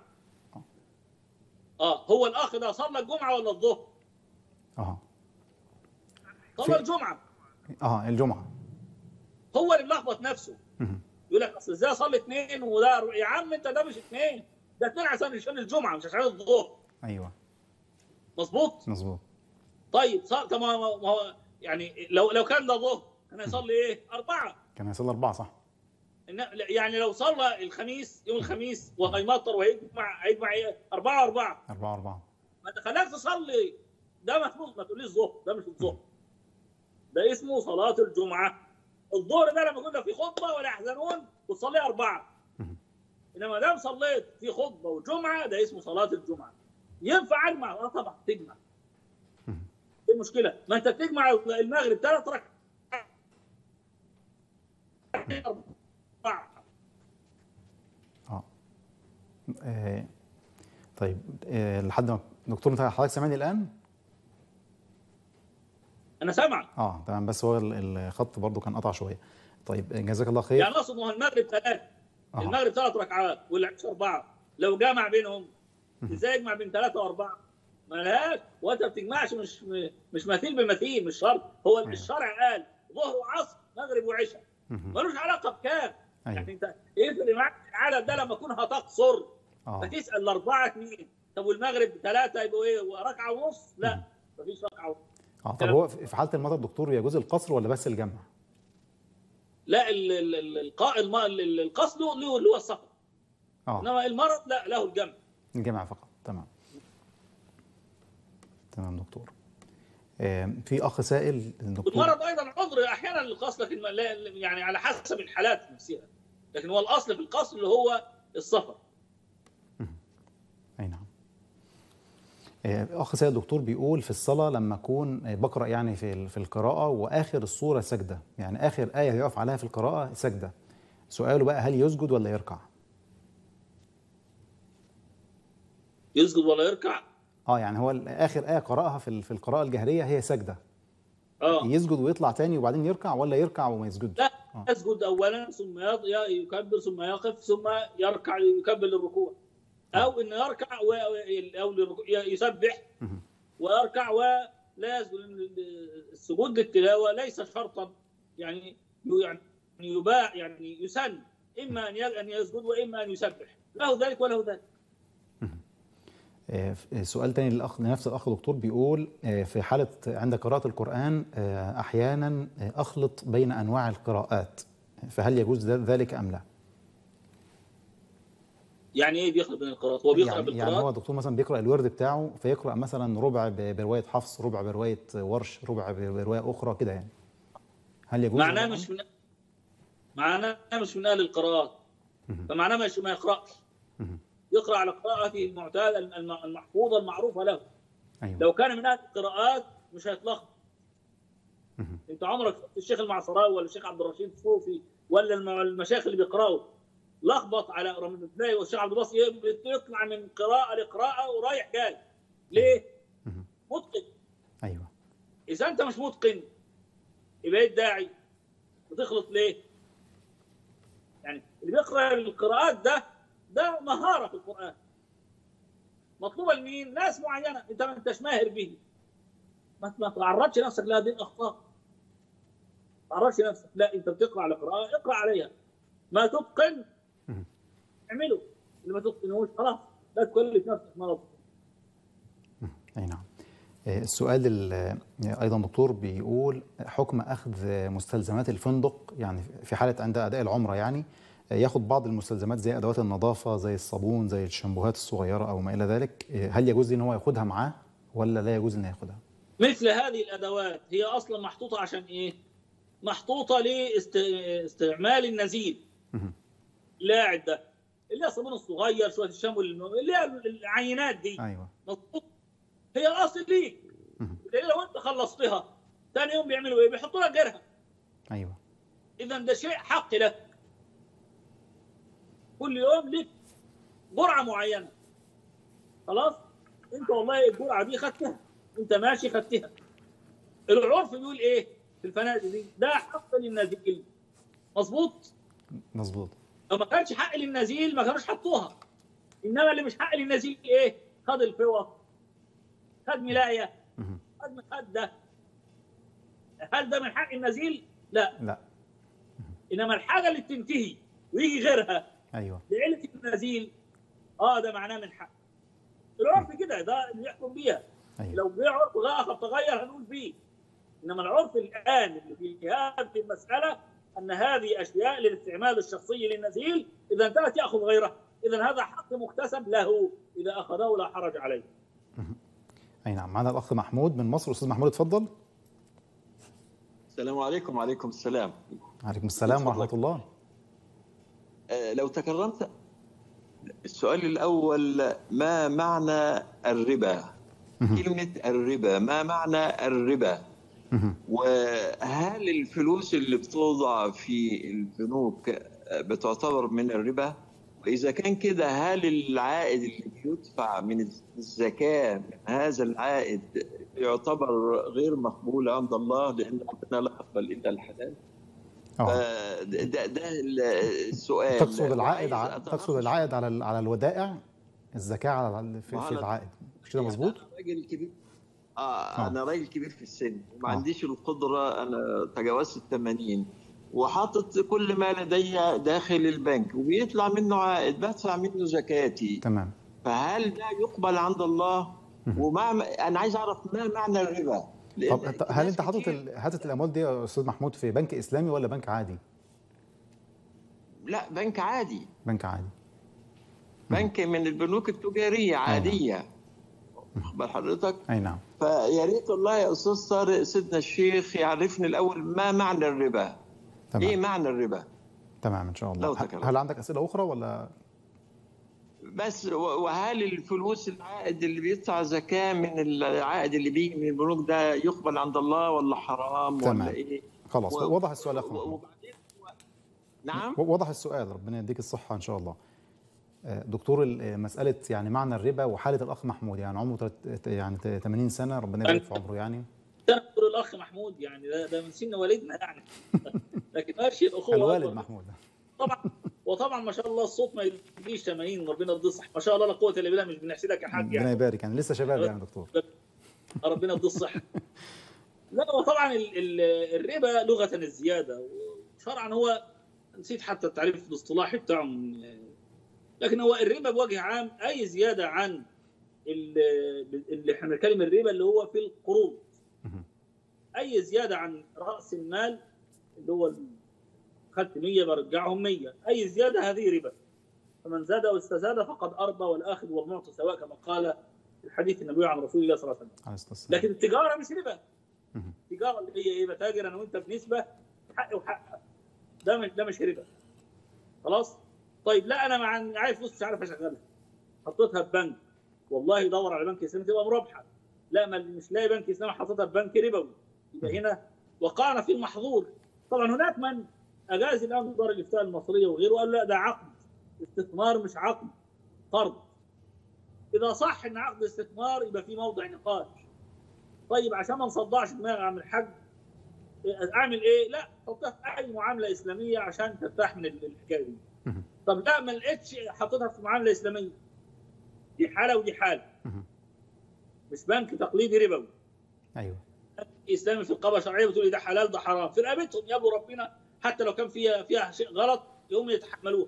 اه هو الاخ ده صلى الجمعه ولا الظهر؟ اه صلى في- الجمعه اه الجمعه هو اللي ملخبط نفسه مهم. يقول لك اصل ازاي اصلي اثنين وده أربعة؟ يا عم انت ده مش اثنين ده اثنين عشان عشان الجمعه مش عشان الظهر ايوه مظبوط مظبوط طيب صار طب ما ما- ما هو يعني لو لو كان ده ظهر كان يصلي ايه؟ اربعه كان هيصلي اربعه صح إن- يعني لو صلى الخميس يوم الخميس وهيمطر وهيجمع هيجمع ايه؟ اربعه واربعه اربعه اربعه ما تخليكش تصلي ده مفروض ما تقوليش ظهر ده مش الظهر ده اسمه صلاه الجمعه الظهر ده لما كنا في خطبه ولا يحزنون وتصلي اربعه مهم. انما دام صليت في خطبه وجمعه ده اسمه صلاه الجمعه ينفع اجمع اه طبعا تجمع مهم. ايه المشكله؟ ما انت بتجمع المغرب ثلاث ركعات أربعة. اه آه، طيب آه، لحد ما دكتور انت حضرتك سامعني الان انا سامع اه تمام بس هو ال- الخط برضو كان قطع شويه طيب آه، جزاك الله خير يعني اقصد ما هو المغرب ثلاث آه. المغرب ثلاث ركعات والعشاء اربعه لو جمع بينهم ازاي يجمع بين ثلاثه واربعه؟ ما لهاش وانت ما بتجمعش مش مش مثيل بمثيل مش شرط هو أيوة. الشرع قال ظهر وعصر مغرب وعشاء مهم. ملوش علاقه بكام يعني ايوه انت يفرق معاك العدد ده لما تكون هتقصر اه فتسال الاربعه اثنين طب والمغرب ثلاثه يبقوا ايه ركعه ونص؟ لا مم. مفيش ركعه ونص اه طب هو في في حاله المطر دكتور يجوز القصر ولا بس الجمع؟ لا ال- ال- ال- الق- الم- ال- القصد له له- اللي هو السفر اه انما المرض لا له الجمع الجمع فقط تمام تمام دكتور آه، في اخ سائل الدكتور والمرض ايضا عذر احيانا للقصد لكن ما- لا- يعني على حسب الحالات نفسها لكن هو الاصل في القصد اللي هو السفر اي نعم آه، اخ سيد الدكتور بيقول في الصلاه لما اكون آه، بقرا يعني في ال- في القراءه واخر الصوره سجده يعني اخر ايه يقف عليها في القراءه سجده سؤاله بقى هل يسجد ولا يركع يسجد ولا يركع اه يعني هو ال- اخر ايه قراها في ال- في القراءه الجهريه هي سجده اه يسجد ويطلع تاني وبعدين يركع ولا يركع وما يسجدش لا آه. يسجد اولا ثم يض- ي- يكبر ثم يقف ثم يركع يكبر للركوع او انه يركع و... او للركوع- ي- يسبح مهم. ويركع ولا يسجد لأن السجود للتلاوه ليس شرطا يعني يعني يباع يعني يسن اما ان ي- ان يسجد واما ان يسبح له ذلك وله ذلك آه، ف- سؤال تاني للأخ لنفس الأخ دكتور بيقول آه، في حالة عند قراءة القرآن آه، أحيانا آه، أخلط بين أنواع القراءات فهل يجوز ذ- ذلك أم لا؟ يعني ايه بيقرا بين القراءات هو بيقرا يعني, يعني بالقراءات هو الدكتور مثلا بيقرأ الورد بتاعه فيقرأ مثلا ربع ب- برواية حفص ربع برواية ورش ربع ب- برواية أخرى كده يعني هل يجوز معناه هذا مش الأمر؟ من معناه مش من اهل القراءات مهم. فمعناه مش ما يقراش مهم. يقرا على قراءته المعتاده الم- المحفوظه المعروفه له أيوه لو كان من اهل القراءات مش هيتلخبط مهم. انت عمرك شفت الشيخ المعصراوي ولا الشيخ عبد الرشيد الصوفي ولا الم- المشايخ اللي بيقراوا لخبط على رم- تلاقي والشيخ عبد الباسط يطلع من قراءه لقراءه ورايح جاي ليه؟ مهم. متقن أيوه اذا انت مش متقن يبقى ايه الداعي؟ بتخلط ليه؟ يعني اللي بيقرا القراءات ده ده مهاره في القران مطلوبه لمين؟ ناس معينه انت ما انتش ماهر به ما ما تعرضش نفسك لهذه الاخطاء ما تعرضش نفسك لا انت بتقرا على قراءه اقرا عليها ما تتقن مهم. اعمله اللي ما تتقنهوش خلاص لا تكلف نفسك مرض أي نعم آه، السؤال ال- آه، أيضا دكتور بيقول حكم أخذ مستلزمات الفندق يعني في حالة عند أداء العمرة يعني ياخد بعض المستلزمات زي ادوات النظافه زي الصابون زي الشامبوهات الصغيره او ما الى ذلك هل يجوز ان هو ياخدها معاه ولا لا يجوز ان ياخدها مثل هذه الادوات هي اصلا محطوطه عشان ايه محطوطه لاستعمال النزيل مهم. اللاعب ده اللي هي الصابون الصغير شويه الشامبو اللي هي العينات دي ايوه مظبوط هي الاصل ليك مهم. لان لو انت خلصتها ثاني يوم بيعملوا ايه؟ بيحطوا لك غيرها ايوه اذا ده شيء حق لك كل يوم لك جرعه معينه خلاص انت والله الجرعه دي خدتها انت ماشي خدتها العرف بيقول ايه في الفنادق دي ده حق للنزيل مظبوط مظبوط لو ما كانش حق للنزيل ما كانوش حطوها انما اللي مش حق للنزيل ايه خد الفوط خد ملايه مهم. خد مخده هل ده من حق النزيل لا لا انما الحاجه اللي بتنتهي ويجي غيرها ايوه لعيله النزيل اه ده معناه من حق العرف كده ده اللي يحكم بيها ايوه لو جه عرف اخر تغير هنقول فيه انما العرف الان اللي في هذه المساله ان هذه اشياء للاستعمال الشخصي للنزيل اذا انتهت ياخذ غيرها اذا هذا حق مكتسب له اذا اخذه لا حرج عليه اي نعم معنا الاخ محمود من مصر استاذ محمود اتفضل السلام عليكم وعليكم السلام عليكم السلام ورحمه اتفضل. الله آه، لو تكرمت السؤال الأول ما معنى الربا مهم. كلمة الربا ما معنى الربا مهم. وهل الفلوس اللي بتوضع في البنوك آه، بتعتبر من الربا وإذا كان كده هل العائد اللي بيدفع من الزكاة من هذا العائد يعتبر غير مقبول عند الله لأن ربنا لا يقبل إلا الحلال اه فده ده السؤال تقصد العائد وعايز ع- أتعرف تقصد العائد على ال- على الودائع الزكاه على ال- في, في وعلى- العائد مش كده مظبوط انا راجل كبير اه, آه. انا راجل كبير في السن وما آه. عنديش القدره انا تجاوزت ال 80 وحاطط كل ما لدي داخل البنك وبيطلع منه عائد بدفع منه زكاتي تمام فهل ده يقبل عند الله مهم. ومع انا عايز اعرف ما معنى الربا لأن طب أنت- هل ناس انت حاطط كتير- ال- حاطط الاموال دي يا استاذ محمود في بنك اسلامي ولا بنك عادي لا بنك عادي بنك عادي بنك من البنوك التجاريه عاديه اخبر حضرتك اي نعم فيا ريت والله يا استاذ طارق سيدنا الشيخ يعرفني الاول ما معنى الربا ايه تمام معنى الربا تمام ان شاء الله لو ه- تكرم. هل عندك اسئله اخرى ولا بس و- وهل الفلوس العائد اللي بيدفع زكاه من العائد اللي بيجي من البنوك ده يقبل عند الله ولا حرام تمام. ولا ايه خلاص و- وضح السؤال يا اخ و- محمود وبعدين هو- نعم وضح السؤال ربنا يديك الصحه ان شاء الله آه، دكتور ال- آه، مساله يعني معنى الربا وحاله الاخ محمود يعني عمره تلت- يعني 80 سنه ربنا يبارك في عمره يعني تذكر الاخ محمود يعني ده, ده من سن والدنا يعني لكن ماشي الاخوه الوالد أكبر. محمود طبعا وطبعا ما شاء الله الصوت ما يجيش 80 ربنا يديه الصحه ما شاء الله لا قوه الا بالله مش بنحسدك يا حاج ربنا يعني يبارك يعني لسه شباب يعني دكتور ربنا يديه الصحه لا وطبعا ال- ال- الربا لغه الزياده وشرعا هو نسيت حتى التعريف الاصطلاحي بتاعهم لكن هو الربا بوجه عام اي زياده عن ال- اللي احنا بنتكلم الربا اللي هو في القروض مهم. اي زياده عن راس المال اللي هو خدت 100 برجعهم 100 اي زياده هذه ربا فمن زاد واستزاد فقد اربى والاخذ والمعطي سواء كما قال في الحديث النبوي عن رسول الله صلى الله عليه وسلم عليه الصلاه والسلام لكن التجاره مش ربا مهم. التجاره اللي هي ايه بتاجر انا وانت بنسبه حقي وحقك ده مش ده مش ربا خلاص طيب لا انا مع عايز فلوس مش عارف اشغلها حطيتها في بنك والله دور على بنك اسلامي تبقى مربحه لا ما مش لاقي بنك اسلامي حطيتها في بنك ربوي يبقى هنا وقعنا في المحظور طبعا هناك من اجاز الان دار الافتاء المصريه وغيره قال لا ده عقد استثمار مش عقد قرض اذا صح ان عقد استثمار يبقى في موضع نقاش طيب عشان ما نصدعش دماغ عم الحاج اعمل ايه؟ لا حطها في اي معامله اسلاميه عشان ترتاح من الحكايه دي. مهم. طب لا ما لقيتش حطيتها في معامله اسلاميه. دي حاله ودي حاله. مهم. مش بنك تقليدي ربوي. ايوه اسلامي في القبه شرعيه بتقول لي ده حلال ده حرام، في رقبتهم يابوا ربنا حتى لو كان فيها فيها شيء غلط يقوموا يتحملوه.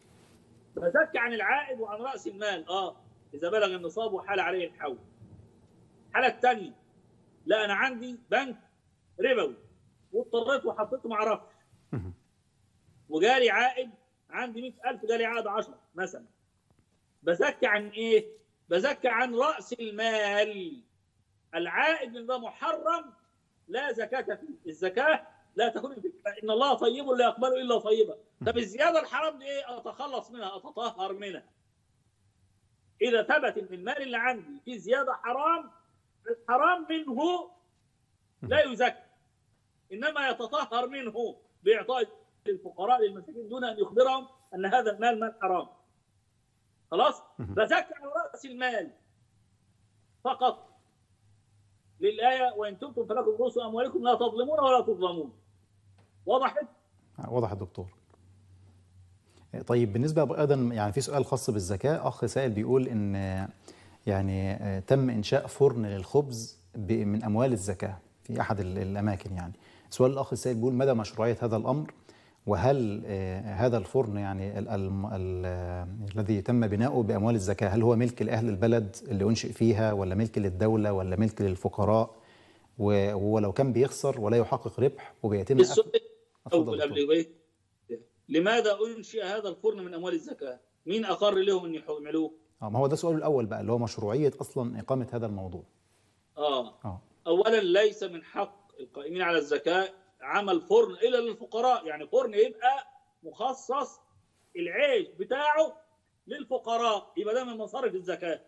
فزكى عن العائد وعن راس المال اه اذا بلغ النصاب وحال عليه الحول. الحاله الثانيه لا انا عندي بنك ربوي واضطريت وحطيته ما اعرفش مهم. وجالي عائد عندي 100000 جالي عائد 10 مثلا بزكي عن ايه؟ بزكي عن راس المال العائد من ده محرم لا زكاة فيه الزكاة لا تكون في إن الله طيب لا يقبل إلا طيبا طب الزيادة الحرام دي إيه أتخلص منها أتطهر منها إذا ثبت إن المال اللي عندي فيه زيادة حرام الحرام منه لا يزكى إنما يتطهر منه بإعطاء الفقراء للمساكين دون أن يخبرهم أن هذا المال مال حرام خلاص فزكى عن رأس المال فقط للآية وإن تبتم فلكم رؤوس أموالكم لا تظلمون ولا تظلمون وضحت؟ وضح الدكتور طيب بالنسبة أيضا يعني في سؤال خاص بالزكاة أخ سائل بيقول إن يعني تم إنشاء فرن للخبز من أموال الزكاة في أحد الأماكن يعني سؤال الأخ السائل بيقول مدى مشروعية هذا الأمر وهل هذا الفرن يعني ال ال ال الذي تم بناؤه باموال الزكاه هل هو ملك لاهل البلد اللي انشئ فيها ولا ملك للدوله ولا ملك للفقراء وهو لو كان بيخسر ولا يحقق ربح وبيتم السؤال اول قبل لماذا انشئ هذا الفرن من اموال الزكاه؟ مين اقر لهم ان يعملوه؟ اه ما هو ده السؤال الاول بقى اللي هو مشروعيه اصلا اقامه هذا الموضوع. اه, آه. اولا ليس من حق القائمين على الزكاه عمل فرن الا للفقراء يعني فرن يبقى مخصص العيش بتاعه للفقراء يبقى ده من مصارف الزكاه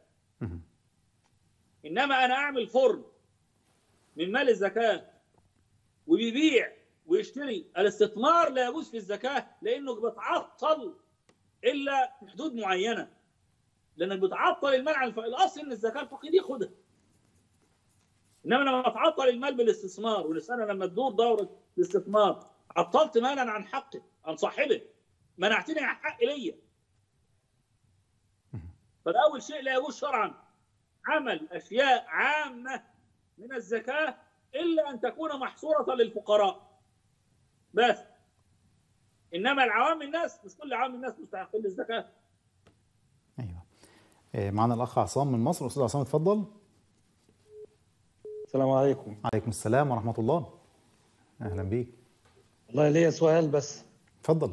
انما انا اعمل فرن من مال الزكاه وبيبيع ويشتري الاستثمار لا يجوز في الزكاه لانه بتعطل الا في حدود معينه لانك بتعطل المال عن الاصل ان الزكاه الفقير ياخدها انما لما تعطل المال بالاستثمار والسنه لما تدور دوره الاستثمار عطلت مالا عن حقه عن صاحبه منعتني عن حق ليا فده اول شيء لا يجوز شرعا عمل اشياء عامه من الزكاه الا ان تكون محصوره للفقراء بس انما العوام الناس مش كل عوام الناس مستحقين للزكاه ايوه إيه معنا الاخ عصام من مصر استاذ عصام اتفضل السلام عليكم عليكم السلام ورحمة الله أهلا بيك والله ليا سؤال بس اتفضل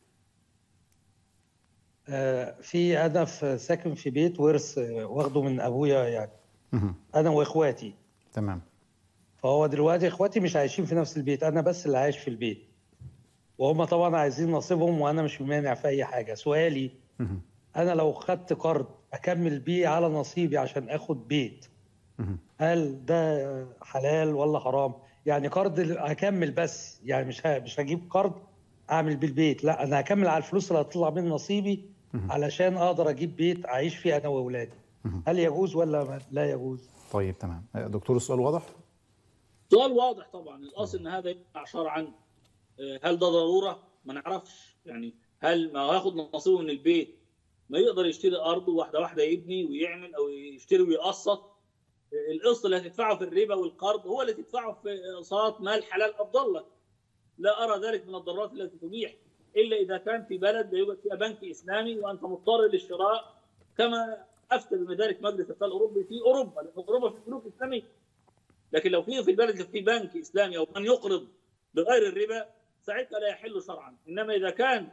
آه في أنا في ساكن في بيت ورث واخده من أبويا يعني مه. أنا وإخواتي تمام فهو دلوقتي إخواتي مش عايشين في نفس البيت أنا بس اللي عايش في البيت وهم طبعا عايزين نصيبهم وأنا مش مانع في أي حاجة سؤالي مه. أنا لو خدت قرض أكمل بيه على نصيبي عشان آخد بيت مه. هل ده حلال ولا حرام؟ يعني قرض هكمل بس يعني مش مش هجيب قرض اعمل بيه البيت لا انا هكمل على الفلوس اللي هتطلع من نصيبي علشان اقدر اجيب بيت اعيش فيه انا واولادي هل يجوز ولا لا يجوز؟ طيب تمام دكتور السؤال واضح؟ سؤال واضح طبعا الاصل ان هذا يقع شرعا هل ده ضروره؟ ما نعرفش يعني هل ما هياخد نصيبه من البيت ما يقدر يشتري ارضه واحده واحده يبني ويعمل او يشتري ويقسط القسط اللي هتدفعه في الربا والقرض هو اللي تدفعه في اقساط مال حلال افضل لك لا ارى ذلك من الضرورات التي تبيح الا اذا كان في بلد لا يوجد فيها بنك اسلامي وانت مضطر للشراء كما افتى بمدارك مجلس الاتحاد الاوروبي في اوروبا لان اوروبا في بنوك اسلاميه لكن لو في في البلد في بنك اسلامي او من يقرض بغير الربا ساعتها لا يحل شرعا انما اذا كان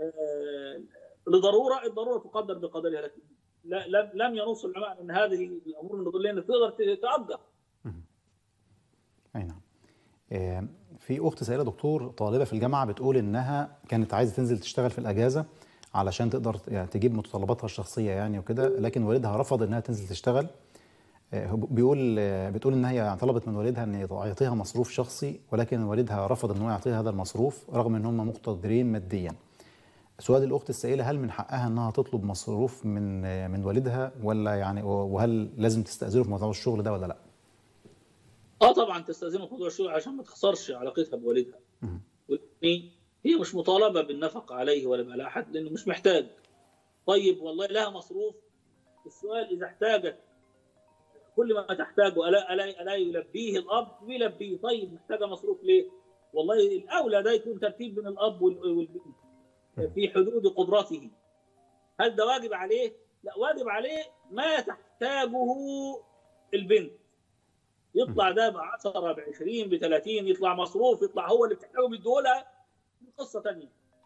لضروره الضروره تقدر بقدرها لكن لا لم لم ينص العلماء ان هذه الامور من ضمن ان تقدر تاجر. اي نعم. في اخت سائله دكتور طالبه في الجامعه بتقول انها كانت عايزه تنزل تشتغل في الاجازه علشان تقدر يعني تجيب متطلباتها الشخصيه يعني وكده لكن والدها رفض انها تنزل تشتغل بيقول بتقول ان هي طلبت من والدها ان يعطيها مصروف شخصي ولكن والدها رفض ان هو يعطيها هذا المصروف رغم ان هم مقتدرين ماديا. سؤال الاخت السائله هل من حقها انها تطلب مصروف من من والدها ولا يعني وهل لازم تستاذنه في موضوع الشغل ده ولا لا؟ اه طبعا تستاذنه في موضوع الشغل عشان ما تخسرش علاقتها بوالدها. هي مش مطالبه بالنفقه عليه ولا على احد لانه مش محتاج. طيب والله لها مصروف السؤال اذا احتاجت كل ما تحتاجه الا الا الا يلبيه الاب يلبيه طيب محتاجه مصروف ليه؟ والله الاولى ده يكون ترتيب بين الاب والبنت. في حدود قدرته هل ده واجب عليه؟ لا واجب عليه ما تحتاجه البنت يطلع ده ب 10 ب 20 ب 30 يطلع مصروف يطلع هو اللي بتحتاجه بيديهولها قصه ثانيه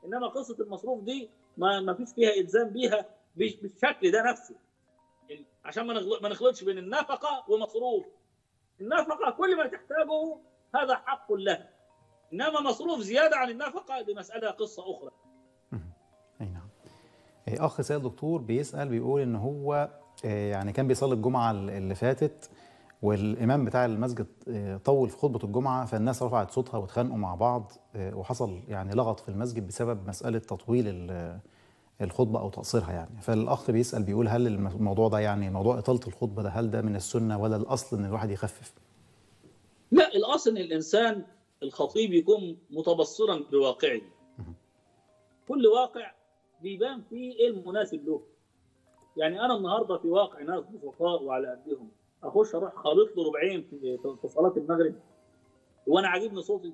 انما قصه المصروف دي ما ما فيش فيها الزام بيها بش- بالشكل ده نفسه عشان ما نغل- ما نخلطش بين النفقه ومصروف النفقه كل ما تحتاجه هذا حق له انما مصروف زياده عن النفقه دي مساله قصه اخرى اي نعم إيه، اخ سيد دكتور بيسال بيقول ان هو إيه، يعني كان بيصلي الجمعه اللي فاتت والامام بتاع المسجد إيه، طول في خطبه الجمعه فالناس رفعت صوتها واتخانقوا مع بعض إيه، وحصل يعني لغط في المسجد بسبب مساله تطويل ال- الخطبه او تقصيرها يعني فالاخ بيسال بيقول هل الم- الموضوع ده يعني موضوع اطاله الخطبه ده هل ده من السنه ولا الاصل ان الواحد يخفف؟ لا الاصل ان الانسان الخطيب يكون متبصرا بواقعه كل واقع بيبان فيه ايه المناسب له يعني انا النهارده في واقع ناس بسطاء وعلى قدهم اخش اروح خالط له ربعين في في صلاه المغرب وانا عاجبني صوتي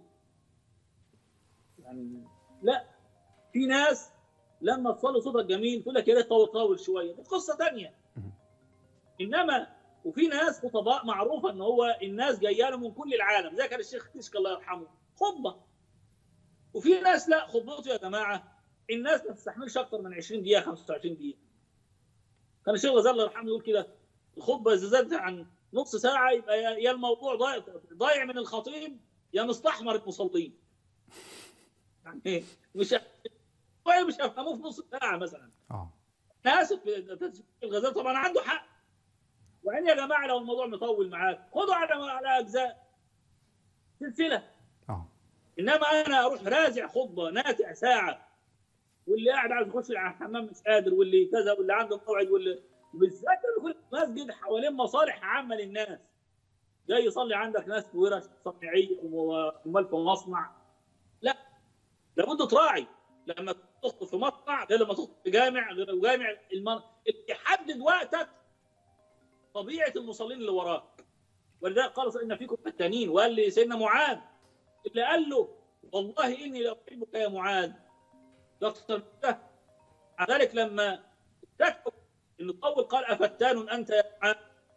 يعني لا في ناس لما تصلي صوتك جميل تقول لك يا ريت طول طول شويه دي قصه ثانيه انما وفي ناس خطباء معروفه ان هو الناس جايه له من كل العالم زي كان الشيخ كشك الله يرحمه خطبه وفي ناس لا خطبته يا جماعه الناس ما تستحملش اكتر من 20 دقيقه 25 دقيقه كان الشيخ غزال الله يرحمه يقول كده الخطبه اذا زادت عن نص ساعه يبقى يا يا الموضوع ضايع ضايع من الخطيب يا مستحمر المصلين يعني مش مش هفهموه في نص ساعه مثلا اه انا اسف تسجيل الغزال طبعا عنده حق وعين يا جماعه لو الموضوع مطول معاك خدوا على على اجزاء سلسله اه انما انا اروح رازع خطبه ناتع ساعه واللي قاعد عايز يخش على الحمام مش قادر واللي كذا واللي عنده موعد واللي بالذات لما يكون مسجد حوالين مصالح عامه للناس جاي يصلي عندك ناس في ورش صناعيه وعمال في مصنع لا لابد تراعي لما تخطب في مصنع غير لما تخطب في جامع غير جامع المن... يحدد وقتك طبيعه المصلين اللي وراك ولذلك قال ان فيكم فتانين وقال لي سيدنا معاذ اللي قال له والله اني لاحبك يا معاذ اكثر من ده مع ذلك لما تكتب ان الطول قال افتان انت يا معاذ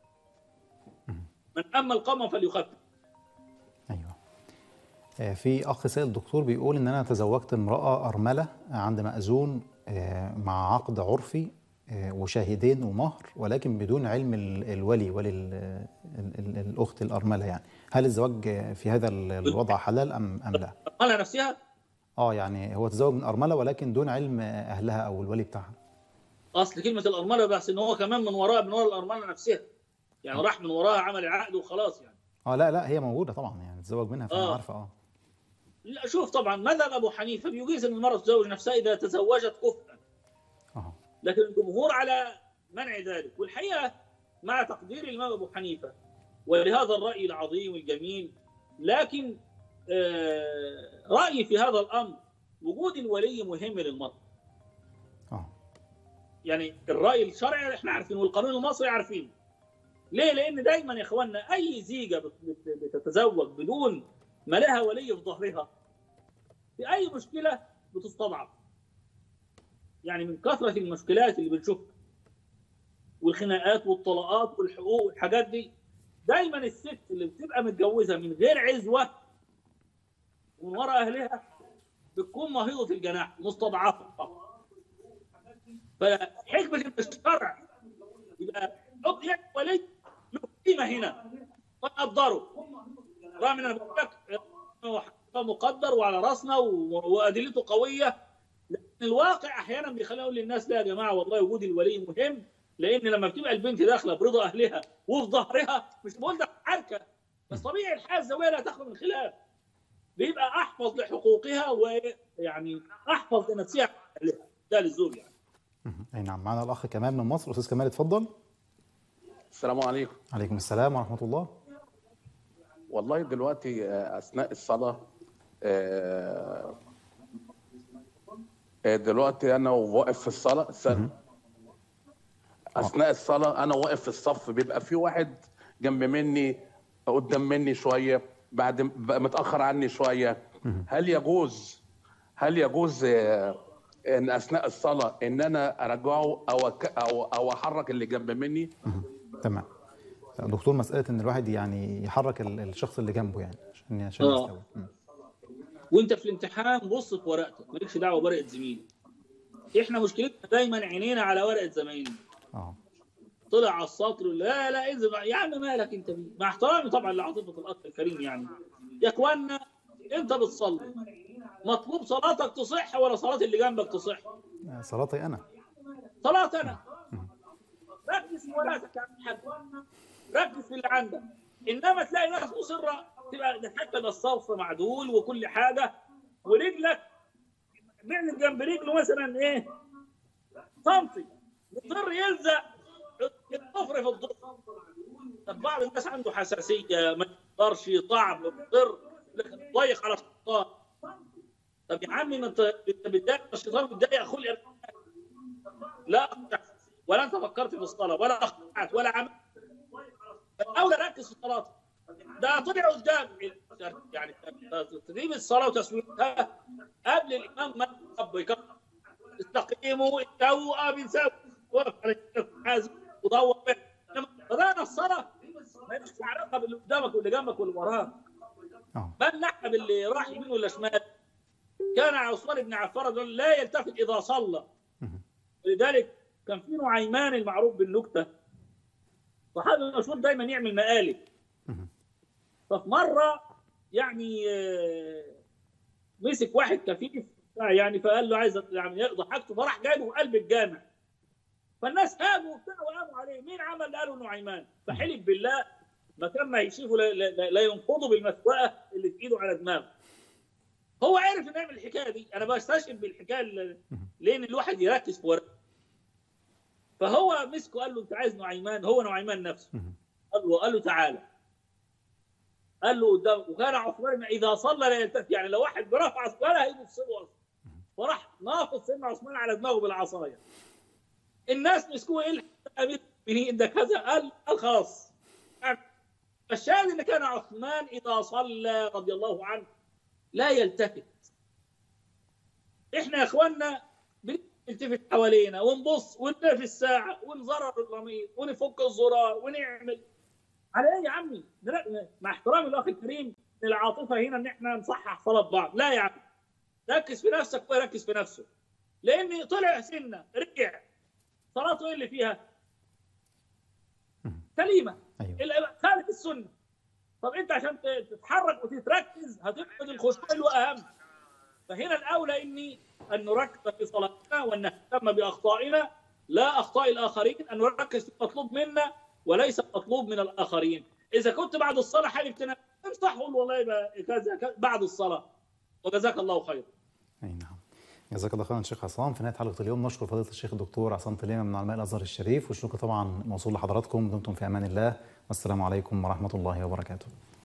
من اما القمر فليخفف ايوه آه، في اخ سيد الدكتور بيقول ان انا تزوجت امراه ارمله عند مأذون آه، مع عقد عرفي آه، وشاهدين ومهر ولكن بدون علم ال- الولي ولي ال- ال- ال- الاخت الارمله يعني هل الزواج آه، في هذا ال- الوضع حلال ام ام لا؟ قال نفسها اه يعني هو تزوج من ارمله ولكن دون علم آه، اهلها او الولي بتاعها اصل كلمه الارمله بس ان هو كمان من وراء من وراء الارمله نفسها يعني راح من وراها عمل العقد وخلاص يعني اه لا لا هي موجوده طبعا يعني تزوج منها فانا آه. عارفه اه لا شوف طبعا مذهب ابو حنيفه بيجيز ان المراه تزوج نفسها اذا تزوجت كفءا اه لكن الجمهور على منع ذلك والحقيقه مع تقدير الامام ابو حنيفه ولهذا الراي العظيم الجميل لكن آه، رايي في هذا الامر وجود الولي مهم للمراه اه يعني الراي الشرعي احنا عارفينه والقانون المصري عارفينه ليه؟ لان دايما يا اخواننا اي زيجه بت- بت- بتتزوج بدون ما لها ولي في ظهرها في اي مشكله بتستضعف يعني من كثره المشكلات اللي بنشوفها والخناقات والطلاقات والحقوق والحاجات دي دايما الست اللي بتبقى متجوزه من غير عزوه ومن وراء اهلها بتكون مهيضه الجناح مستضعفه فحكمه ان الشرع يبقى حط يد ولي له قيمه هنا ونقدره رغم ان انا بقول لك هو مقدر وعلى راسنا و- وادلته قويه لكن الواقع احيانا بيخلينا نقول للناس لا يا جماعه والله وجود الولي مهم لان لما بتبقى البنت داخله برضا اهلها وفي ظهرها مش بقول ده حركه بس طبيعي الحياه الزوجيه لا تخلو من خلاف بيبقى احفظ لحقوقها ويعني احفظ لنفسها أهلها. ده للزوج يعني مهم. اي نعم معنا الاخ كمال من مصر استاذ كمال اتفضل السلام عليكم عليكم السلام ورحمه الله والله دلوقتي آه، اثناء الصلاه آه، آه، دلوقتي انا واقف في الصلاه س- اثناء الصلاه انا واقف في الصف بيبقى في واحد جنب مني قدام مني شويه بعد بقى متاخر عني شويه هل يجوز هل يجوز آه، ان اثناء الصلاه ان انا ارجعه او أك- او او احرك اللي جنب مني تمام دكتور مساله ان الواحد يعني يحرك ال- الشخص اللي جنبه يعني عشان عشان آه. يستوي مم. وانت في الامتحان بص في ورقتك مالكش دعوه بورقه زميلك احنا مشكلتنا دايما عينينا على ورقه زمايلنا اه طلع على السطر لا لا انزل يا عم مالك انت بيه مع احترامي طبعا لعاطفه الاخ الكريم يعني يا اخوانا انت بتصلي مطلوب صلاتك تصح ولا صلاه اللي جنبك تصح صلاتي انا صلاه انا ركز في ورقتك يا عم الحاج ركز في اللي عندك انما تلاقي ناس مصره تبقى حتى ده الصف معدول وكل حاجه ورجلك معلم جنب رجله مثلا ايه سنتي مضطر يلزق الضفر في الضفر طب بعض الناس عنده حساسيه ما يقدرش يطعم مضطر ضيق على الشيطان طب يا عمي ما انت انت بتضايق الشيطان بيتضايق خلق لا ولا انت فكرت في الصلاه ولا اخطات ولا عملت اولى ركز في صلاتك ده طلع قدام يعني ترتيب الصلاه وتسويتها قبل الامام ما يكبر يكبر استقيموا استووا بنساوي وقف على حازم ودور به انما بدانا الصلاه ما لهاش علاقه باللي قدامك واللي جنبك واللي وراك اه بل نحن باللي راح يمين ولا شمال كان عثمان بن عفان رضي الله لا يلتفت اذا صلى مهم. ولذلك كان في نعيمان المعروف بالنكته صحابي مشهور دايما يعمل مقالب مهم. ففي مره يعني آه، مسك واحد كفيف يعني فقال له عايز يعني يقضي حاجته فراح جايبه في قلب الجامع فالناس هاجوا وبتاع وقاموا عليه مين عمل قالوا نعيمان فحلف بالله ما كان ما يشوفه لا, لا, لا ينقضه بالمسوقه اللي في ايده على دماغه هو عرف انه يعمل الحكايه دي انا بستشهد بالحكايه اللي- لان الواحد يركز في ورقه فهو مسكه قال له انت عايز نعيمان هو نعيمان نفسه مهم. قال له قال له تعالى قال له قدام وكان عثمان اذا صلى لا يلتفت يعني لو واحد برفع ولا هيبص له اصلا فراح نافض سيدنا عثمان على دماغه بالعصايه الناس مسكوه ايه الامير المؤمنين ده كذا قال قال خلاص الشاهد ان كان عثمان اذا صلى رضي الله عنه لا يلتفت احنا يا اخواننا بنلتفت حوالينا ونبص ونلف الساعه ونزرر الضمير ونفك الزرار ونعمل على ايه يا عمي؟ لا- مع احترامي الاخ الكريم إن العاطفه هنا ان احنا نصحح صلاه بعض، لا يا عم ركز في نفسك ويركز في نفسه. لان طلع سنه رجع صلاته ايه اللي فيها؟ سليمه ايوه الا خالف السنه. طب انت عشان ت- تتحرك وتتركز هتفقد الخشوع اللي هو اهم. فهنا الاولى اني ان نركز في صلاتنا وان نهتم باخطائنا لا اخطاء الاخرين ان نركز في المطلوب منا وليس المطلوب من الاخرين. اذا كنت بعد الصلاه حابب تنام امسح قول والله يبقى كذا كذا بعد الصلاه وجزاك الله خيرا. اي نعم جزاك الله خيرا شيخ عصام في نهايه حلقه اليوم نشكر فضيله الشيخ الدكتور عصام طليمه من علماء الازهر الشريف والشكر طبعا موصول لحضراتكم دمتم في امان الله والسلام عليكم ورحمه الله وبركاته